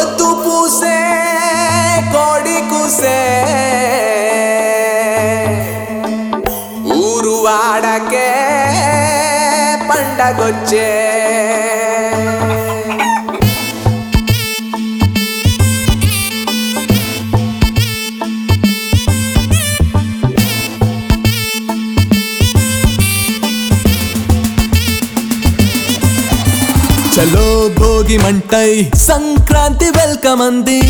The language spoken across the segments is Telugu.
పొద్దు పూసే కోడి కూసే ఊరు వాడకే పండగొచ్చే చలో భోగి మంటై సంక్రాంతి వెల్కమ్ అంది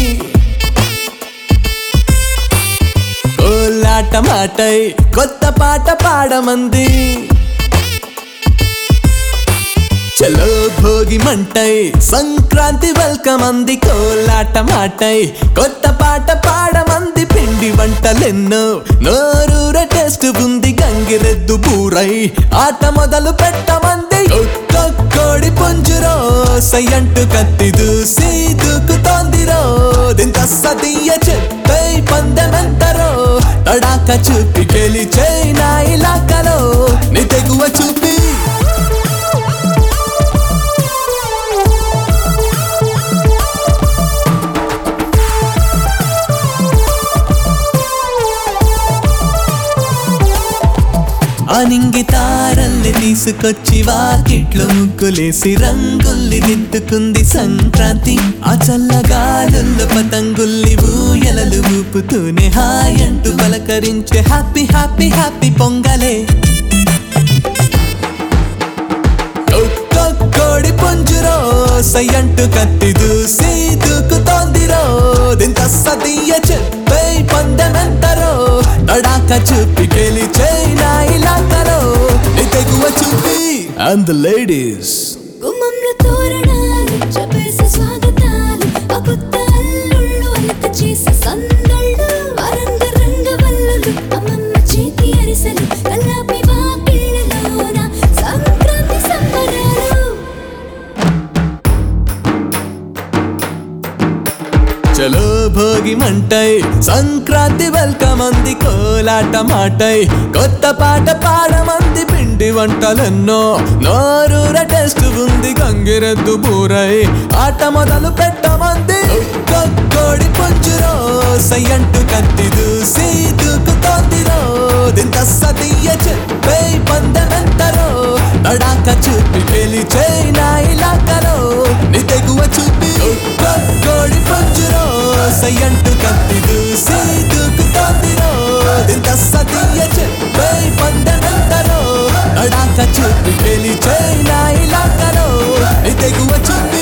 కోలాట మాటై కొత్త పాట పాడమంది చలో భోగి మంటై సంక్రాంతి వెల్కమ్ అంది కోలాట మాటై కొత్త పాట పాడమంది పిండి వంటలెన్నో నోరూర టేస్ట్ ఉంది గంగిరెద్దు బూరై ఆట మొదలు పెట్టమంది ఒక్క కోడి పుంజురో సయ్యంటు కత్తి దూసి దూకుతోందిరో దింత సదియ చెప్పై పందెమెంతరో తడాక చూపి గెలిచే నా ఇలాకలో నీ తెగువ చూపి అనింగి తారల్ని తీసుకొచ్చి వాకిట్లో ముగ్గులేసి రంగుల్ని దిద్దుకుంది సంక్రాంతి ఆ చల్లగాలుల్లో పతంగుల్ని ఊయలలు ఊపుతూనే హాయ్ అంటూ పలకరించే హ్యాపీ హ్యాపీ హ్యాపీ పొంగలే ఒక్క కోడి పుంజురో సయ్యంటు కత్తి దూసి దూకుతోందిరో దింత సదియ చెప్పై పందెమెంతరో తడాక చూపి గెలిచే నా ఇలాకలో నీ తెగువ చూపి అండ్ ద లేడీస్ గుమ్మంలో తోరణాలు చెప్పేసి స్వాగతాలు ఆ కొత్త అల్లుళ్ళు అలక చేసి సందళ్ళు వరంగ రంగ వల్లులు అమ్మమ్మ చేతి అరిసెలు కల్లాపి వాకిళ్ళలోన సంక్రాంతి సంబరాలు చలో భోగి మంటై సంక్రాంతి వెల్కమ్ అంది కోలాట మాటై కొత్త పాట పాడమంది పిండి వంటలెన్నో నోరూర టేస్ట్ ఉంది గంగిరెద్దు బూరై ఆట మొదలు పెట్టమంది ఒక్క కోడి పుంజురో సయ్యంటు కత్తి దూసి దూకుతోందిరో దింత సదియ చెప్పై పందెమెంతరో తడాక చూపి గెలిచే నా ఇలాకలో నీ తెగువ చూపి ఒక్క కోడి పుంజురో సయ్యంటు కత్తి దూసి దూకుతోందిరో దింత సదియ చెప్పై పందెమెంతరో తడాక చూపి గెలిచే నా ఇలాకలో నీ తెగువ చూపి